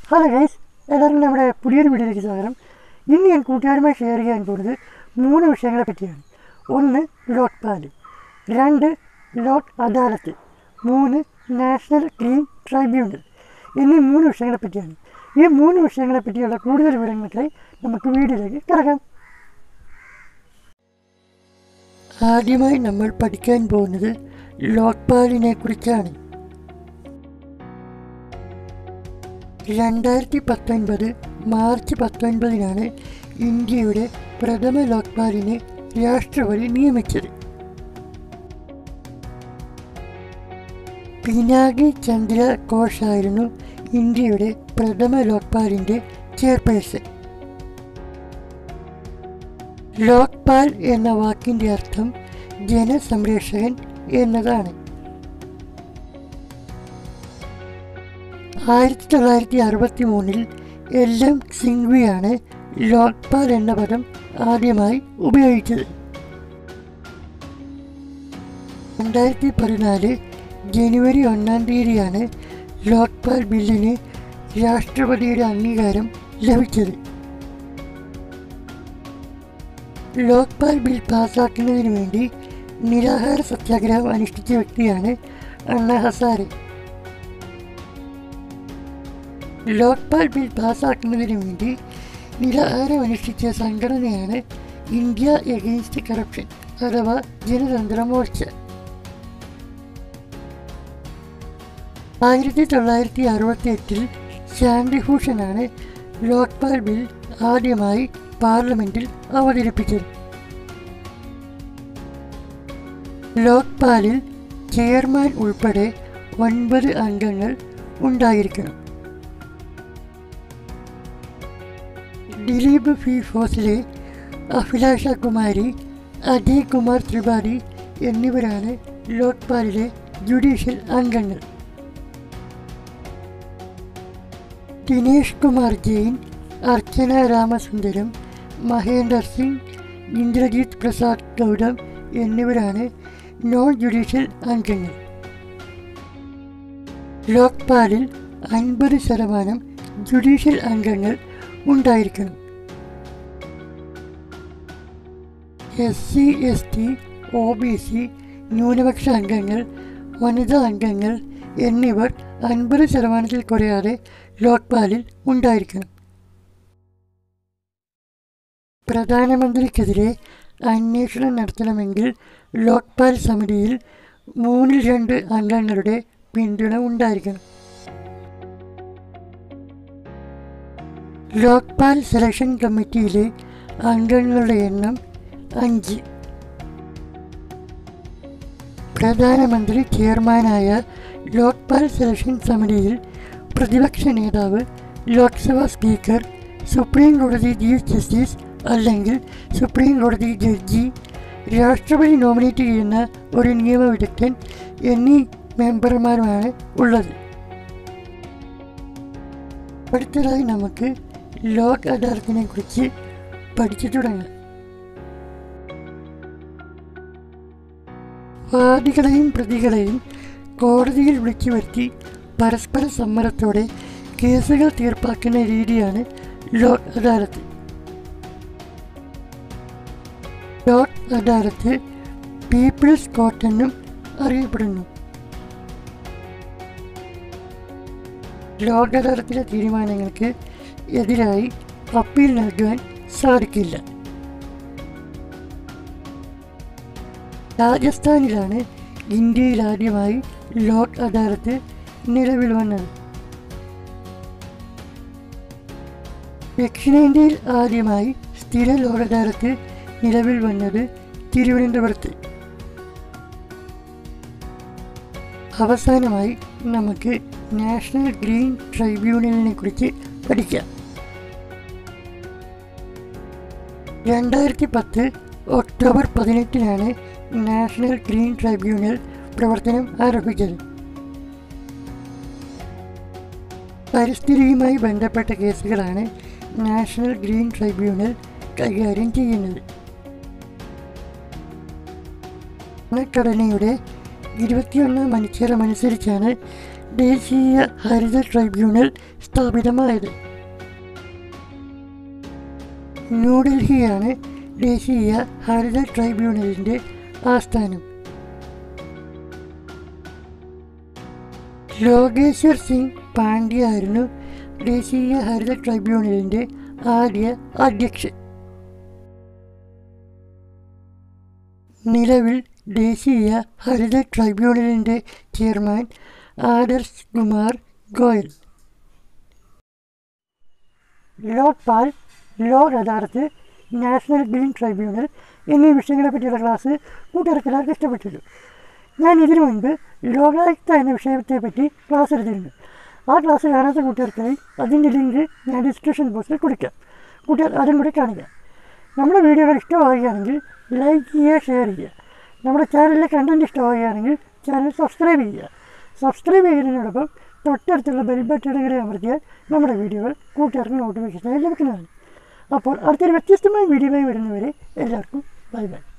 hello guys എല്ലാവർക്കും നമ്മുടെ പുതിയൊരു വീഡിയോയിലേക്ക് സ്വാഗതം ഇന്ന് ഞാൻ കൂട്ടുകാരുമായി ഷെയർ ചെയ്യാൻ പോകുന്നത് മൂന്ന് വിഷയങ്ങളെ പറ്റിയാണ് ഒന്ന് ലോക്പാൽ രണ്ട് ലോക് അദാലത്ത് മൂന്ന് നാഷണൽ ക്ലീൻ ട്രൈബ്യൂണൽ എന്നീ മൂന്ന് വിഷയങ്ങളെ പറ്റിയാണ് ഈ മൂന്ന് വിഷയങ്ങളെ പറ്റിയുള്ള കൂടുതൽ വിവരങ്ങൾക്കായി നമുക്ക് വീഡിയോയിലേക്ക് കിടക്കാം ആദ്യമായി നമ്മൾ പഠിക്കാൻ പോകുന്നത് ലോക്പാലിനെ കുറിച്ചാണ് രണ്ടായിരത്തി പത്തൊൻപത് മാർച്ച് പത്തൊൻപതിനാണ് ഇന്ത്യയുടെ പ്രഥമ ലോക്പാലിനെ രാഷ്ട്രപതി നിയമിച്ചത് പിനാകി ചന്ദ്ര ഘോഷായിരുന്നു ഇന്ത്യയുടെ പ്രഥമ ലോക്പാലിൻ്റെ ചെയർപേഴ്സൺ ലോക്പാൽ എന്ന വാക്കിൻ്റെ അർത്ഥം ജനസംരക്ഷകൻ എന്നതാണ് ആയിരത്തി തൊള്ളായിരത്തി അറുപത്തി മൂന്നിൽ എൽ എം സിംഗ്വിയാണ് ലോക്പാൽ എന്ന പദം ആദ്യമായി ഉപയോഗിച്ചത് രണ്ടായിരത്തി പതിനാല് ജനുവരി ഒന്നാം തീയതിയാണ് ലോക്പാൽ ബില്ലിന് രാഷ്ട്രപതിയുടെ അംഗീകാരം ലഭിച്ചത് ലോക്പാൽ ബിൽ പാസാക്കുന്നതിന് വേണ്ടി നിരാഹാര സത്യാഗ്രഹം അനുഷ്ഠിച്ച വ്യക്തിയാണ് അണ്ണ ഹസാരെ ലോക്പാൽ ബിൽ പാസാക്കുന്നതിന് വേണ്ടി നിരാഹാരം അനുഷ്ഠിച്ച സംഘടനയാണ് ഇന്ത്യ എഗെയിൻസ്റ്റ് കറപ്ഷൻ അഥവാ ജനതന്ത്ര മോർച്ച ആയിരത്തി തൊള്ളായിരത്തി അറുപത്തി എട്ടിൽ ശാന്തിഭൂഷണാണ് ലോക്പാൽ ബിൽ ആദ്യമായി പാർലമെന്റിൽ അവതരിപ്പിച്ചത് ലോക്പാലിൽ ചെയർമാൻ ഉൾപ്പെടെ ഒൻപത് അംഗങ്ങൾ ഉണ്ടായിരിക്കണം ദിലീപ് ഫി ഫോസിലെ അഭിലാഷ കുമാരി അജയ് കുമാർ ത്രിപാഠി എന്നിവരാണ് ലോക്പാലിലെ ജുഡീഷ്യൽ അംഗങ്ങൾ ദിനേഷ് കുമാർ ജെയിൻ അർച്ചന രാമസുന്ദരം മഹേന്ദർ സിംഗ് ഇന്ദ്രജിത് പ്രസാദ് ഗൗതം എന്നിവരാണ് നോൺ ജുഡീഷ്യൽ അംഗങ്ങൾ ലോക്പാലിൽ അൻപത് ശതമാനം ജുഡീഷ്യൽ അംഗങ്ങൾ ഉണ്ടായിരിക്കണം S C S T O B C ന്യൂനപക്ഷ അംഗങ്ങൾ വനിതാ അംഗങ്ങൾ എന്നിവർ അൻപത് ശതമാനത്തിൽ കുറയാതെ ലോക്പാലിൽ ഉണ്ടായിരിക്കണം പ്രധാനമന്ത്രിക്കെതിരെ അന്വേഷണം നടത്തണമെങ്കിൽ ലോക്പാൽ സമിതിയിൽ മൂന്നിൽ രണ്ട് അംഗങ്ങളുടെ പിന്തുണ ഉണ്ടായിരിക്കണം ലോക്പാൽ സെലക്ഷൻ കമ്മിറ്റിയിലെ അംഗങ്ങളുടെ എണ്ണം അഞ്ച് പ്രധാനമന്ത്രി ചെയർമാനായ ലോക്പാൽ സെലക്ഷൻ സമിതിയിൽ പ്രതിപക്ഷ നേതാവ് ലോക്സഭാ സ്പീക്കർ സുപ്രീം കോടതി ചീഫ് ജസ്റ്റിസ് അല്ലെങ്കിൽ സുപ്രീം കോടതി ജഡ്ജി രാഷ്ട്രപതി നോമിനേറ്റ് ചെയ്യുന്ന ഒരു നിയമവിദഗ്ധൻ എന്നീ മെമ്പർമാരുമാണ് ഉള്ളത് അടുത്തതായി നമുക്ക് ലോക് അദാലത്തിനെ കുറിച്ച് പഠിച്ചു തുടങ്ങാം വാദികളെയും പ്രതികളെയും കോടതിയിൽ വിളിച്ചു വരുത്തി പരസ്പര സമ്മതത്തോടെ കേസുകൾ തീർപ്പാക്കുന്ന രീതിയാണ് ലോക് അദാലത്ത് ലോക് അദാലത്ത് പീപ്പിൾസ് കോർട്ട് എന്നും അറിയപ്പെടുന്നു ലോക് അദാലത്തിലെ തീരുമാനങ്ങൾക്ക് എതിരായി അപ്പീൽ നൽകുവാൻ സാധിക്കില്ല രാജസ്ഥാനിലാണ് ഇന്ത്യയിൽ ആദ്യമായി ലോക് അദാലത്ത് നിലവിൽ വന്നത് ദക്ഷിണേന്ത്യയിൽ ആദ്യമായി സ്ഥിര ലോക് അദാലത്ത് നിലവിൽ വന്നത് തിരുവനന്തപുരത്ത് അവസാനമായി നമുക്ക് നാഷണൽ ഗ്രീൻ ട്രൈബ്യൂണലിനെ കുറിച്ച് പഠിക്കാം രണ്ടായിരത്തി പത്ത് ഒക്ടോബർ പതിനെട്ടിനാണ് നാഷണൽ ഗ്രീൻ ട്രൈബ്യൂണൽ പ്രവർത്തനം ആരംഭിച്ചത് പരിസ്ഥിതിയുമായി ബന്ധപ്പെട്ട കേസുകളാണ് നാഷണൽ ഗ്രീൻ ട്രൈബ്യൂണൽ കൈകാര്യം ചെയ്യുന്നത് ഭരണഘടനയുടെ ഇരുപത്തിയൊന്നാം അനുച്ഛേദമനുസരിച്ചാണ് ദേശീയ ഹരിത ട്രൈബ്യൂണൽ സ്ഥാപിതമായത് ന്യൂഡൽഹിയാണ് ദേശീയ ഹരിത ട്രൈബ്യൂണലിൻ്റെ ആസ്ഥാനം ലോകേശ്വർ സിംഗ് പാണ്ഡ്യയായിരുന്നു ദേശീയ ഹരിത ട്രൈബ്യൂണലിൻ്റെ ആദ്യ അധ്യക്ഷൻ നിലവിൽ ദേശീയ ഹരിത ട്രൈബ്യൂണലിൻ്റെ chairman Adarsh Kumar Goyal Lokpal Lok Adalat National Green Tribunal എന്നീ വിഷയങ്ങളെ പറ്റിയുള്ള ക്ലാസ് കൂട്ടിറക്കലാർക്ക് ഇഷ്ടപ്പെട്ടിരുന്നു ഞാൻ ഇതിനു മുൻപ് ലോകായുക്ത എന്ന വിഷയത്തെ പറ്റി ക്ലാസ് എടുത്തിരുന്നു ആ ക്ലാസ് കാണാത്ത കൂട്ടുകാർക്കായി അതിൻ്റെ ലിങ്ക് ഞാൻ ഡിസ്ക്രിപ്ഷൻ ബോക്സിൽ കൊടുക്കാം കൂട്ടുകാർ അതും കൂടി കാണുക നമ്മുടെ വീഡിയോകൾ ഇഷ്ടമാവുകയാണെങ്കിൽ ലൈക്ക് ചെയ്യുക ഷെയർ ചെയ്യുക നമ്മുടെ ചാനലിലെ കണ്ടൻറ്റ് ഇഷ്ടമാവുകയാണെങ്കിൽ ചാനൽ സബ്സ്ക്രൈബ് ചെയ്യുക സബ്സ്ക്രൈബ് ചെയ്യുന്നതിനോടൊപ്പം തൊട്ടടുത്തുള്ള ബെൽ ബട്ടൺ കൂടെ അമർത്തിയാൽ നമ്മുടെ വീഡിയോകൾ കൂട്ടുകാർക്ക് നോട്ടിഫിക്കേഷനായി ലഭിക്കുന്നതാണ് അപ്പോൾ അടുത്തൊരു വ്യത്യസ്തമായ വീഡിയോയുമായി വരുന്നവരെ എല്ലാവർക്കും ബൈ ബൈ